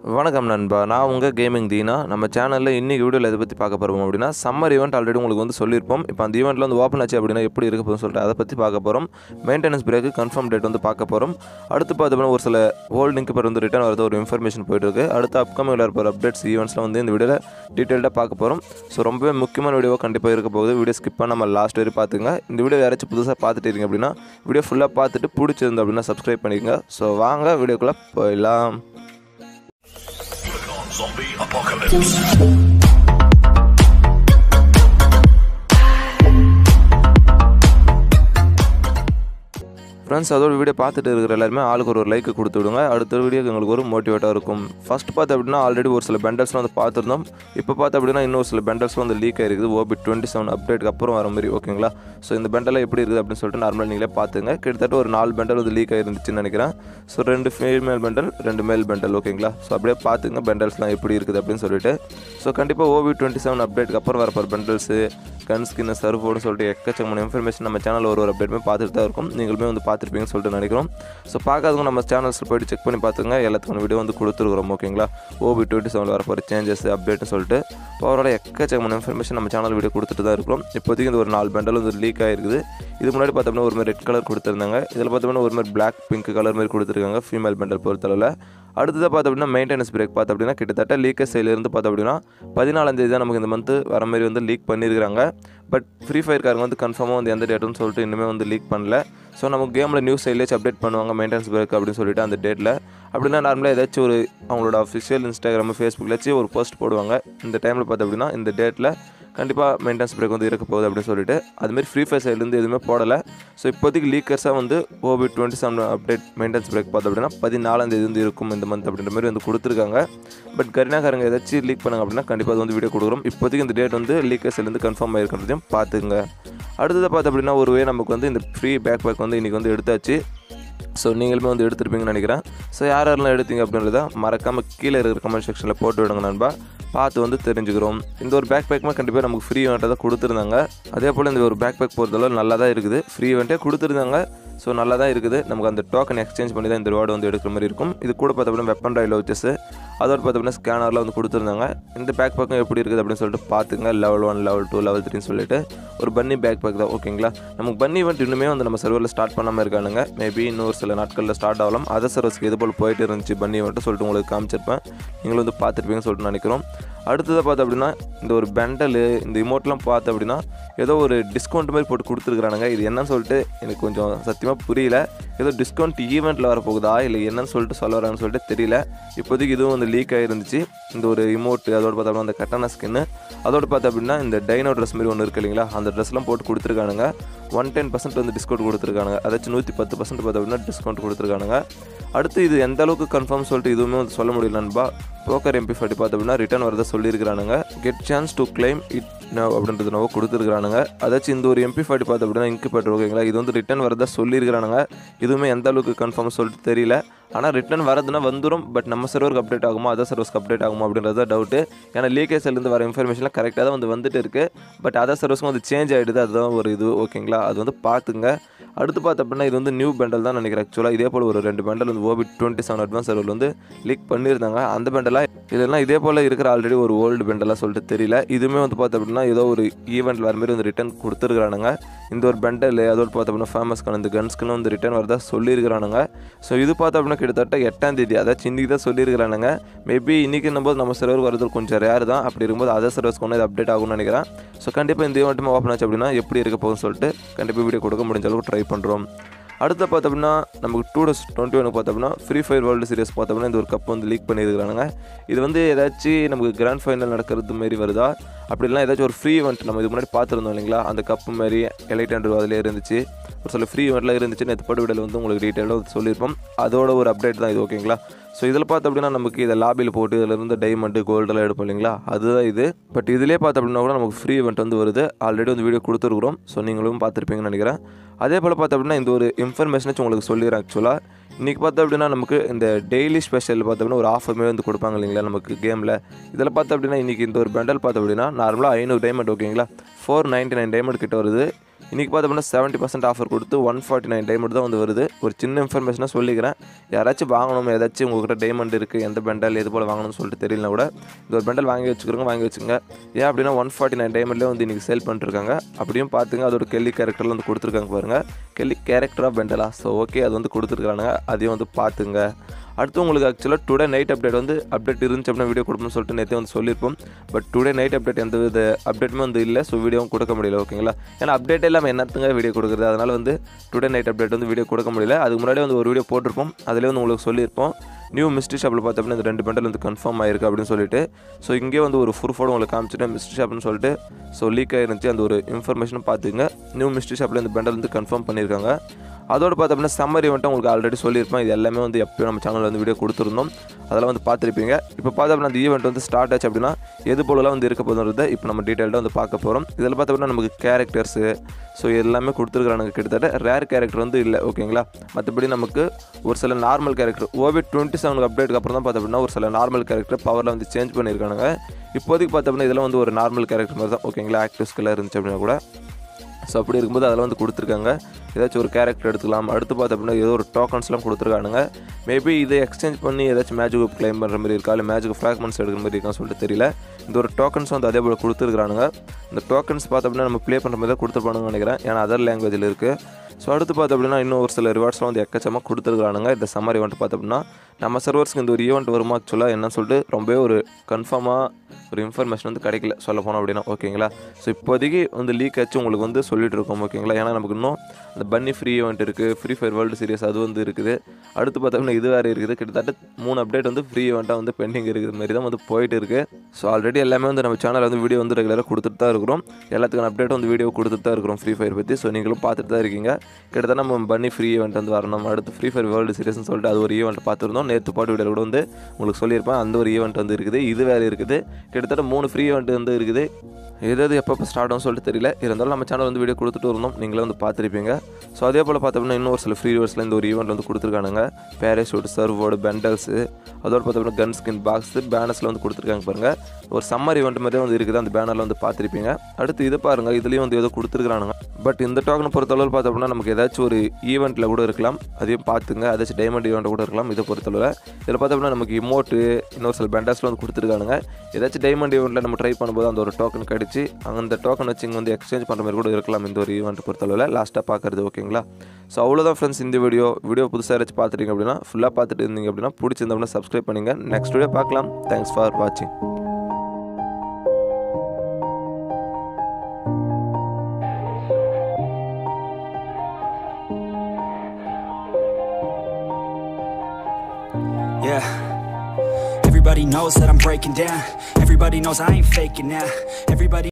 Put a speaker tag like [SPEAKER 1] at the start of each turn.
[SPEAKER 1] வணக்கம் நண்பா நான் உங்கள் கேமிங் தீனா நம்ம சேனலில் இன்றைக்கி வீடியோவில் எதை பற்றி பார்க்க போகிறோம் அப்படின்னா சம்மர் ஈவெண்ட் ஆல்ரெடி உங்களுக்கு வந்து சொல்லியிருப்போம் இப்போ அந்த ஈவெண்ட்டில் வந்து ஓப்பன் ஆச்சு அப்படின்னா எப்படி இருக்க போகுதுன்னு சொல்லிட்டு அதை பற்றி பார்க்க போகிறோம் மெயின்டெனன்ஸ் பிரேக்கு கன்ஃபார்ம் டேட் வந்து பார்க்க போகிறோம் அடுத்து பார்த்தோம்னா ஒரு சில ஹோல்டிங்க்கு பேர் வந்து ரிட்டர்ன் வரது ஒரு இன்ஃபர்மேஷன் போயிட்டுருக்கு அடுத்து அப்கமிங்கில் இருப்ப அப்டேட்ஸ் ஈவெண்ட்ஸில் வந்து இந்த வீடியோவில் டீட்டெயில்டாக பார்க்க போகிறோம் ஸோ ரொம்பவே முக்கியமான வீடியோவாக கண்டிப்பாக இருக்க போகுது வீடியோ ஸ்கிப் பண்ண நம்ம லாஸ்ட் வரை பார்த்துங்க இந்த வீடியோ யாராச்சும் புதுசாக பார்த்துட்டு இருக்கீங்க அப்படின்னா வீடியோ ஃபுல்லாக பார்த்துட்டு பிடிச்சிருந்து அப்படின்னா சப்ஸ்கிரைப் பண்ணிக்கங்க ஸோ வாங்க வீடியோக்குள்ளே போயிடலாம்
[SPEAKER 2] Zombie apocalypse.
[SPEAKER 1] ஃப்ரெண்ட்ஸ் அதோட வீடியோ பார்த்துட்டு இருக்கிற எல்லாருமே ஆளுக்கு ஒரு ஒரு லைக் கொடுத்து விடுங்க அடுத்த வீடியோ எங்களுக்கு ஒரு மோட்டிவேட்டாக இருக்கும் ஃபர்ஸ்ட் பார்த்து அப்படின்னா ஆல்ரெடி ஒரு சில பெண்டல்ஸ்லாம் வந்து பார்த்துருந்தோம் இப்போ பார்த்து அப்படின்னா இன்னொரு சில பெண்டல்ஸ்லாம் வந்து லீக் ஆயிருக்குது ஓபி டுவெண்ட்டி செவன் அப்டேட்டுக்கு அப்புறம் வர மாதிரி ஓகேங்களா ஸோ இந்த பெண்டெல்லாம் எப்படி இருக்குது அப்படின்னு சொல்லிட்டு நார்மலாக நீங்களே பார்த்துங்க கிட்டத்தட்ட ஒரு நாலு பெண்டல் வந்து லீக் ஆயிருந்துச்சுன்னு நினைக்கிறேன் ஸோ ரெண்டு ஃபீமேல் பெண்டல் ரெண்டு மேல் பெண்டல் ஓகேங்களா ஸோ அப்படியே பார்த்துங்க பெண்டல்ஸ்லாம் எப்படி இருக்குது அப்படின்னு சொல்லிட்டு ஸோ கண்டிப்பாக ஓபி டுவெண்ட்டி செவன் அப்டேட்டுக்கு அப்புறம் வரப்போகிற பெண்டல்ஸு கன் ஸ்கின்னு சர்ஃபோர்னு சொல்லிட்டு எக்கச்சக்கமான இன்ஃபர்மேஷன் நம்ம சேனல் ஒரு ஒரு அப்டேட்டுமே பார்த்துட்டு தான் இருக்கும் நீங்களுமே வந்து பார்த்துருப்பீங்கன்னு சொல்லிட்டு நினைக்கிறோம் ஸோ பார்க்காதவங்க நம்ம சேனல்ஸில் போயிட்டு செக் பண்ணி பார்த்துங்க எல்லாத்துக்கும் வீடியோ வந்து கொடுத்துருக்குறோம் ஓகேங்களா ஓபி டுவெண்ட்டி செவனில் வரப்போகிற சேஞ்சஸ் அப்டேட்னு சொல்லிட்டு ஓவரால் எக்கச்சக்கமான இன்ஃபர்மேஷன் நம்ம சேனல் வீடியோ கொடுத்துட்டு தான் இருக்கிறோம் இப்போதைக்கு இந்த ஒரு நாலு பெண்டல் வந்து லீக் ஆகிருக்குது இது முன்னாடி பார்த்தோம்னா ஒரு மாதிரி ரெட் கலர் கொடுத்துருந்தாங்க இதில் பார்த்தோம்னா ஒரு மாதிரி பிளாக் பிங்க் கலர் மாதிரி கொடுத்துருக்காங்க ஃபீமேல் பெண்டல் பொறுத்தளவில் அடுத்ததாக பார்த்து அப்படின்னா மெயின்டெனன்ஸ் பிரேக் பார்த்து அப்படின்னா கிட்டத்தட்ட லீக்கஸ் சைட்லேருந்து பார்த்து அப்படின்னா பதினாலாம் தேதி தான் நமக்கு இந்த மந்த்து வர மாதிரி வந்து லீக் பண்ணியிருக்காங்க பட் ஃப்ரீ ஃபயர்காரங்க வந்து கன்ஃபார்மாக வந்து எந்த டேட்டுன்னு சொல்லிட்டு இன்னுமே வந்து லீக் பண்ணல ஸோ நமக்கு கேமில் நியூஸ் சைட்லேயே அப்டேட் பண்ணுவாங்க மெயின்டெனன்ஸ் பிரேக் அப்படின்னு சொல்லிட்டு அந்த டேட்டில் அப்படின்னா நார்மலாக ஏதாச்சும் ஒரு அவங்களோட அஃபிஷியல் இன்ஸ்டாகிராம் ஃபேஸ்புக்கில் ஒரு போஸ்ட் போடுவாங்க இந்த டைமில் பார்த்து அப்படின்னா இந்த டேட்டில் கண்டிப்பாக மெயின்டெனன்ஸ் பிரேக் வந்து இருக்க போகுது அப்படின்னு சொல்லிட்டு அதுமாரி ஃப்ரீ ஃபயர் சைட்லேருந்து எதுவுமே போடலை ஸோ இப்போதைக்கு லீக்கர்ஸாக வந்து OB twenty seven update maintenance break பார்த்தோம் அப்படின்னா பதினாலாம் தேதி வந்து இருக்கும் இந்த மந்த் அப்படின்ற மாதிரி வந்து கொடுத்துருக்காங்க பட் கரினாக்காரங்க ஏதாச்சும் லீக் பண்ணாங்க அப்படின்னா கண்டிப்பாக அது வந்து வீடியோ கொடுக்குறோம் இப்போதைக்கு இந்த டேட் வந்து லீக்கர்ஸ்லேருந்து கன்ஃபார்ம் ஆகிருக்கிறதையும் பார்த்துங்க அடுத்தது பார்த்து அப்படின்னா ஒரு வே நமக்கு வந்து இந்த ஃப்ரீ பேக் பேக் வந்து இன்றைக்கி வந்து எடுத்தாச்சு ஸோ நீங்களுமே வந்து எடுத்திருப்பீங்கன்னு நினைக்கிறேன் ஸோ யார் யாரெல்லாம் எடுத்தீங்க அப்படின்றத மறக்காமல் கீழே இருக்கிற கமெண்ட் செக்ஷனில் போட்டு விடுங்க நண்பா பார்த்து வந்து தெரிஞ்சுக்கிறோம் இந்த ஒரு பேக் பேக்குமே கண்டிப்பாக நமக்கு ஃப்ரீ இவெண்ட்டை தான் கொடுத்துருந்தாங்க அதே போல் இந்த ஒரு பேக் பேக் பொறுத்தளவு நல்லா தான் இருக்குது ஃப்ரீ இவெண்ட்டே கொடுத்துருந்தாங்க ஸோ நல்லா தான் இருக்குது நமக்கு அந்த டோக்கன் எக்ஸ்சேஞ்ச் பண்ணி தான் இந்த ரிவார்டு வந்து எடுக்கிற மாதிரி இருக்கும் இது கூட பார்த்தோம்னா வெப்பன் ராயில் வச்சஸ் அதோட பார்த்தோம்னா ஸ்கேனரில் வந்து கொடுத்துருந்தாங்க இந்த பேக் பேக்கும் எப்படி இருக்குது அப்படின்னு சொல்லிட்டு பார்த்துங்க level one level two level த்ரீன்னு சொல்லிட்டு ஒரு பன்னி பேக் பேக் தான் ஓகேங்களா நமக்கு பன்னி இவெண்ட் இன்னுமே வந்து நம்ம சர்வரில் ஸ்டார்ட் பண்ணாமல் இருக்கானுங்க மேபி இன்னொரு சில நாட்களில் ஸ்டார்ட் ஆகலாம் அதர் சர்வஸ்க்கு இது போல் போயிட்டு இருந்துச்சு பன்னி இவெண்ட்டு சொல்லிட்டு உங்களுக்கு காமிச்சிருப்பேன் நீங்களும் வந்து பார்த்துருப்பீங்கன்னு சொல்லிட்டு நினைக்கிறோம் அடுத்ததை பார்த்து அப்படின்னா இந்த ஒரு பெண்டலு இந்த இமோட்லாம் பார்த்து அப்படின்னா ஏதோ ஒரு டிஸ்கவுண்ட் மாதிரி போட்டு கொடுத்துருக்குறானுங்க இது என்னன்னு சொல்லிட்டு எனக்கு கொஞ்சம் சத்தியமாக புரியல ஏதோ டிஸ்கவுண்ட் ஈவெண்ட்டில் வரப்போகுதா இல்லை என்னன்னு சொல்லிட்டு சொல்ல வராங்கன்னு சொல்லிட்டு தெரியல இப்போதைக்கு இதுவும் வந்து லீக் ஆகிருந்துச்சு இந்த ஒரு இமோட்டு அதோட பார்த்தோம்னா அந்த கட்டான ஸ்கின்னு அதோட பார்த்து அப்படின்னா இந்த டைனோ ட்ரெஸ் மாதிரி ஒன்று இருக்கு இல்லைங்களா அந்த ட்ரெஸ்லாம் போட்டு கொடுத்துருக்கானுங்க ஒன் டென் பர்சன்ட் வந்து டிஸ்கவுண்ட் கொடுத்துருக்கானுங்க அதாச்சும் நூற்றி பத்து பர்சன்ட் பார்த்து அப்படின்னா டிஸ்கவுண்ட் கொடுத்துருக்கானுங்க அடுத்து இது எந்த அளவுக்கு கன்ஃபார்ம் சொல்லிட்டு இதுவுமே வந்து சொல்ல முடியல நண்பா ப்ரோக்கர் எம்பி ஃபார்ட்டி பார்த்து அப்படின்னா ரிட்டர்ன் வரதை சொல்லியிருக்கிறானுங்க get chance to claim it no அப்படின்றது நோ கொடுத்துருக்கானுங்க அதாச்சும் இந்த ஒரு எம்பி ஃபார்ட்டி பார்த்து அப்படின்னா இன்குபேட்டர் ஓகேங்களா இது வந்து ரிட்டர்ன் வரதா சொல்லியிருக்கிறானுங்க இதுவுமே எந்த அளவுக்கு கன்ஃபார்ம் சொல்லிட்டு தெரியல ஆனால் ரிட்டர்ன் வரதுன்னா வந்துடும் பட் நம்ம சர்வருக்கு அப்டேட் ஆகுமா அதர் சர்வஸ்க்கு அப்டேட் ஆகுமா அப்படின்றது டவுட்டு ஏன்னா லீகேஸ்லேருந்து வர இன்ஃபர்மேஷன்லாம் கரெக்டாக தான் வந்து வந்துட்டு இருக்குது பட் அதர் சர்வஸ்க்கும் வந்து சேஞ்ச் ஆகிடுது அதுதான் ஒரு இது ஓகேங்களா அது வந்து பார்த்துங்க அடுத்து பார்த்த அப்படின்னா இது வந்து நியூ பெண்டல் தான் நினைக்கிறேன் ஆக்சுவலாக இதே போல் ஒரு ரெண்டு பெண்டல் வந்து OB twenty seven advance server வந்து லீக் பண்ணியிருந்தாங்க அந்த பெண்டலாக இல்லைன்னா இதே போல் இருக்கிற ஆல்ரெடி ஒரு ஓல்டு பெண்டலாக சொல்லிட்டு தெரியல இதுவுமே வந்து பார்த்த அப்படின்னா ஏதோ ஒரு ஈவெண்ட் வர மாதிரி வந்து ரிட்டர்ன் கொடுத்துருக்குறானுங்க இந்த ஒரு பெண்டல் அதோட பார்த்த அப்படின்னா ஃபேமஸ்க்கான இந்த கன்ஸ்க்குன்னு வந்து ரிட்டர்ன் வரதா சொல்லியிருக்கிறானுங்க ஸோ இது பார்த்த அப்படின்னா கிட்டத்தட்ட எட்டாம் தேதி அதாச்சும் இன்றைக்கி தான் சொல்லியிருக்கிறானுங்க மேபி இன்றைக்கி போது நம்ம சர்வர் வரது கொஞ்சம் ரேர் தான் அப்படி இருக்கும்போது அதர் சர்வர்ஸ்க்கு ஒன்று இது அப்டேட் ஆகும்னு நினைக்கிறேன் ஸோ கண்டிப்பாக இந்த ஈவெண்ட்டுமே ஓப்பன் ஆச்சு அப்படின்னா எப்படி இருக்க போகும்னு சொல்லிட்டு கண்டிப்பாக வீடியோ கொடுக்க முடிஞ்ச அளவுக்கு ட்ரை பண்ணுறோம் அடுத்து பார்த்தோம்னா நமக்கு டூ டஸ் டுவெண்ட்டி ஒன் பார்த்தோம்னா ஃப்ரீ ஃபயர் வேர்ல்டு சீரிஸ் பார்த்தோம்னா இந்த ஒரு கப் வந்து லீக் பண்ணியிருக்காங்க இது வந்து ஏதாச்சும் நமக்கு கிராண்ட் ஃபைனல் நடக்கிறது மாரி வருதா அப்படிலாம் ஏதாச்சும் ஒரு ஃப்ரீ இவெண்ட் நம்ம இது முன்னாடி பார்த்துருந்தோம் இல்லைங்களா அந்த கப்பு மாதிரி எலைட் ஹண்ட்ரட் அதிலே இருந்துச்சு ஒரு சில ஃப்ரீ இவெண்ட்லாம் இருந்துச்சு நேற்று பட்டு விடல் வந்து உங்களுக்கு டீட்டெயிலாக சொல்லியிருப்போம் அதோட ஒரு அப்டேட் தான் இது ஓகேங்களா ஸோ இதில் பார்த்து அப்படின்னா நமக்கு இதை லாபியில் போட்டு இதில் இருந்து டைமண்டு கோல்டெல்லாம் எடுப்போம் இல்லைங்களா அதுதான் இது பட் இதிலே பார்த்து அப்படின்னா கூட நமக்கு ஃப்ரீ இவெண்ட் வந்து வருது ஆல்ரெடி வந்து வீடியோ கொடுத்துருக்குறோம் ஸோ நீங்களும் பார்த்துருப்பீங்கன்னு நினைக்கிறேன் அதே போல் பார்த்து அப்படின்னா இந்த ஒரு இன்ஃபர்மேஷனாச்சும் உங்களுக்கு சொல்லிடுறேன் ஆக்சுவலாக இன்றைக்கி பார்த்தோம் அப்படின்னா நமக்கு இந்த டெய்லி ஸ்பெஷல் பார்த்தோம் அப்படின்னா ஒரு ஆஃபருமே வந்து கொடுப்பாங்க இல்லைங்களா நமக்கு கேமில் இதில் பார்த்தோம் அப்படின்னா இன்றைக்கி இந்த ஒரு பெண்டல் பார்த்தோம் அப்படின்னா நார்மலாக ஐநூறு டைமண்ட் ஓகேங்களா ஃபோர் நைன்ட்டி நைன் டைமண்ட் கிட்ட வருது இன்றைக்கி பார்த்தோம்னா செவன்ட்டி பர்சன்ட் ஆஃபர் கொடுத்து ஒன் ஃபார்ட்டி நைன் டைமண்ட் தான் வந்து வருது ஒரு சின்ன இன்ஃபர்மேஷனாக சொல்லிக்கிறேன் யாராச்சும் வாங்கணும் ஏதாச்சும் உங்கள்கிட்ட டைமண்ட் இருக்குது எந்த பெண்டல் எது போல் வாங்கணும்னு சொல்லிட்டு தெரியலனா கூட இந்த ஒரு பெண்டல் வாங்கி வச்சுக்கிறோங்க வாங்கி வச்சுங்க ஏன் அப்படின்னா ஒன் ஃபார்ட்டி நைன் டைமண்ட்லேயே வந்து இன்றைக்கி சேல் பண்ணிருக்காங்க அப்படியும் பார்த்துங்க அதோட கெல்லி கேரக்டரில் வந்து கொடுத்துருக்காங்க பாருங்கள் கெல்லி கேரக்டராக பெண்டலா ஸோ ஓகே அது வந்து கொடுத்துருக்கானுங்க அதையும் வந்து பார்த்துங்க அடுத்து உங்களுக்கு ஆக்சுவலாக டுடே நைட் அப்டேட் வந்து அப்டேட் இருந்துச்சு அப்படின்னா வீடியோ கொடுப்போம்னு சொல்லிட்டு நேற்றே வந்து சொல்லியிருப்போம் பட் டுடே நைட் அப்டேட் எந்த வித அப்டேட்டுமே வந்து இல்லை ஸோ வீடியோவும் கொடுக்க முடியல ஓகேங்களா ஏன்னா அப்டேட் இல்லாமல் என்னத்துங்க வீடியோ கொடுக்குறது அதனால் வந்து டுடே நைட் அப்டேட் வந்து வீடியோ கொடுக்க முடியல அதுக்கு முன்னாடி வந்து ஒரு வீடியோ போட்டிருப்போம் அதிலே வந்து உங்களுக்கு சொல்லியிருப்போம் நியூ மிஸ்ட்ரி ஷாப்பில் பார்த்தோம்னா இந்த ரெண்டு பண்டல் வந்து கன்ஃபார்ம் ஆயிருக்கு அப்படின்னு சொல்லிட்டு ஸோ இங்கே வந்து ஒரு ப்ரூஃபோட உங்களுக்கு காமிச்சிட்டேன் மிஸ்ட்ரி ஷாப்னு சொல்லிட்டு ஸோ லீக் ஆயிருந்துச்சு அந்த ஒரு இன்ஃபர்மேஷனும் பார்த்துங்க நியூ மிஸ்ட்ரி ஷாப்பில் இந்த பண்டல் வந்து கன்ஃபார்ம் பண்ணியிருக்காங்க அதோடு பார்த்தோம்னா சம்மர் ஈவெண்ட்டை உங்களுக்கு ஆல்ரெடி சொல்லியிருப்பேன் இது எல்லாமே வந்து எப்பயும் நம்ம சேனலில் வந்து வீடியோ கொடுத்துருந்தோம் அதெல்லாம் வந்து பார்த்துருப்பீங்க இப்போ பார்த்தோம்னா அந்த ஈவெண்ட் வந்து ஸ்டார்ட் ஆச்சு அப்படின்னா எது போலலாம் வந்து இருக்க போதுன்றதை இப்போ நம்ம டீட்டெயில்டாக வந்து பார்க்க போகிறோம் இதில் பார்த்தோம்னா நமக்கு கேரக்டர்ஸு ஸோ எல்லாமே கொடுத்துருக்குறானுங்க கிட்டத்தட்ட ரேர் கேரக்டர் வந்து இல்லை ஓகேங்களா மற்றபடி நமக்கு ஒரு சில normal character OB twenty seven அப்டேட்டுக்கு அப்புறம் தான் பார்த்தோம்னா ஒரு சில நார்மல் கேரக்டர் பவரில் வந்து சேஞ்ச் பண்ணியிருக்கானுங்க இப்போதைக்கு பார்த்தோம்னா இதெல்லாம் வந்து ஒரு நார்மல் கேரக்டர் மாதிரி தான் ஓகேங்களா ஆக்டிவ் ஸ்கில்லாக இருந்துச்சு அப்படின்னா கூட ஸோ அப்படி இருக்கும்போது அதெல்லாம் வந்து கொடுத்துருக்காங்க ஏதாச்சும் ஒரு கேரக்டர் எடுத்துக்கலாம் அடுத்து பார்த்து அப்படின்னா ஏதோ ஒரு டோக்கன்ஸ்லாம் கொடுத்துருக்கானுங்க மேபி இதை எக்ஸ்சேஞ்ச் பண்ணி ஏதாச்சும் மேஜிக் கிளைம் பண்ணுற மாதிரி இருக்கா இல்லை மேஜிக் ஃப்ராக்மெண்ட்ஸ் எடுக்கிற மாதிரி இருக்கான்னு சொல்லிட்டு தெரியல இந்த ஒரு டோக்கன்ஸ் வந்து அதே போல் கொடுத்துருக்கானுங்க இந்த டோக்கன்ஸ் பார்த்து அப்படின்னா நம்ம ப்ளே பண்ணுற மாதிரி தான் கொடுத்துருப்பானுங்கன்னு நினைக்கிறேன் ஏன்னா அதர் லாங்குவேஜில் இருக்குது ஸோ அடுத்து பார்த்து அப்படின்னா இன்னும் ஒரு சில ரிவார்ட்ஸ்லாம் வந்து எக்கச்சமாக கொடுத்துருக்கானுங்க இந்த சம்மர் ஈவெண்ட் பார்த்து அப்படின்னா நம்ம சர்வர்ஸ்க்கு இந்த ஒரு ஈவெண்ட் வருமா ஆக்சுவலாக என்னன்னு சொல்லிட்டு ரொம்பவே ஒரு கன்ஃபார்மாக ஒரு இன்ஃபர்மேஷன் வந்து கிடைக்கல சொல்ல போனோம் அப்படின்னா ஓகேங்களா ஸோ இப்போதைக்கு வந்து லீக் ஆச்சு உங்களுக்கு வந்து சொல்லிட்டு இருக்கோம் ஓகேங்களா ஏன்னா நமக்கு இன்னும் அந்த பன்னி ஃப்ரீ ஈவெண்ட் இருக்குது ஃப்ரீ ஃபயர் வேர்ல்டு சீரிஸ் அது வந்து இருக்குது அடுத்து பார்த்தோம்னா இது வேறு இருக்குது கிட்டத்தட்ட மூணு அப்டேட் வந்து ஃப்ரீ ஈவெண்ட்டாக வந்து பெண்டிங் இருக்கிற மாதிரி தான் வந்து போயிட்டு இருக்குது ஸோ ஆல்ரெடி எல்லாமே வந்து நம்ம சேனலில் வந்து வீடியோ வந்து ரெகுலராக கொடுத்துட்டு தான் இருக்கிறோம் எல்லாத்துக்கான அப்டேட் வந்து வீடியோ கொடுத்துட்டு தான் இருக்கிறோம் ஃப்ரீ ஃபயர் பற்றி ஸோ நீங்களும் பார்த்துட்டு தான் இருக்கீங்க கிட்டத்தட்ட நம்ம பன்னி ஃப்ரீ ஈவெண்ட் வந்து வரணும் அடுத்து ஃப்ரீ ஃபயர் வேர்ல்டு சீரிஸ்னு சொல்லிட்டு அது ஒரு ஈவெண்ட் பார்த்துருந்தோம் நேற்று பாட்டு வீடியோ கூட வந்து உங்களுக்கு சொல்லியிருப்பேன் அந்த ஒரு ஈவெண்ட் வந்து இருக்குது இது வேறு இருக்குது கிட்டத்தட்ட மூணு ஃப்ரீ ஈவெண்ட் வந்து இருக்குது எது எது எப்போ ஸ்டார்ட் ஆகும் சொல்லிட்டு தெரியல இருந்தாலும் நம்ம சேனல் வந்து வீடியோ கொடுத்துட்டு இருந்தோம் நீங்களே வந்து பார்த்துருப்பீங்க ஸோ அதே போல் பார்த்தோம்னா இன்னும் ஒரு சில ஃப்ரீ ரிவர்ஸில் இந்த ஒரு ஈவெண்ட் வந்து கொடுத்துருக்கானுங்க பேராஷூட் சர்வோடு பெண்டல்ஸு அதோட பார்த்தோம்னா கன் ஸ்கின் பாக்ஸு பேனர்ஸில் வந்து கொடுத்துருக்காங்க பாருங்கள் ஒரு சம்மர் ஈவெண்ட் மாதிரியே வந்து இருக்குது அந்த பேனரில் வந்து பார்த்துருப்பீங்க அடுத்து இது பாருங்கள் இதுலேயும் வந்து ஏதோ கொடுத்துருக்கானுங்க பட் இந்த டோக்கனை பொறுத்தளவு பார்த்தோம்னா நமக்கு ஏதாச்சும் ஒரு ஈவெண்ட்டில் கூட இருக்கலாம் அதையும் பார்த்துங்க ஏதாச்சும் டைமண்ட் ஈவெண்ட் கூட இருக்கலாம் இதை பொறுத்தளவு இதில் பார்த்தோம்னா நமக்கு இமோட்டு இன்னொரு சில பெண்டர்ஸில் வந்து கொடுத்துருக்கானுங்க ஏதாச்சும் டைமண்ட் ஈவெண்ட்டில் நம்ம ட்ரை பண்ணும்போது அந்த ஒரு டோக்கன் கிடச்சி அந்த டோக்கன் வச்சு இங்கே வந்து எக்ஸ்சேஞ்ச் பண்ணுற மாதிரி கூட இருக்கலாம் இந்த ஒரு ஈவெண்ட் பொறுத்தளவில் லாஸ்ட்டாக பார்க்குறது ஓகேங்களா ஸோ அவ்வளோதான் ஃப்ரெண்ட்ஸ் இந்த வீடியோ வீடியோ புதுசாக யாராச்சும் பார்த்துட்டீங்க அப்படின்னா ஃபுல்லாக பார்த்துட்டு இருந்தீங்க அப்படின்னா பிடிச்சிருந்தா அப்படின்னா சப்ஸ்கிரைப் பண்ணுங்கள் நெக்ஸ்ட் வீடியோ பார்க்கலாம் தேங்க்ஸ் ஃபார் வாட்சிங்
[SPEAKER 2] Yeah. Everybody knows that I'm breaking down. Everybody knows I ain't faking now. Everybody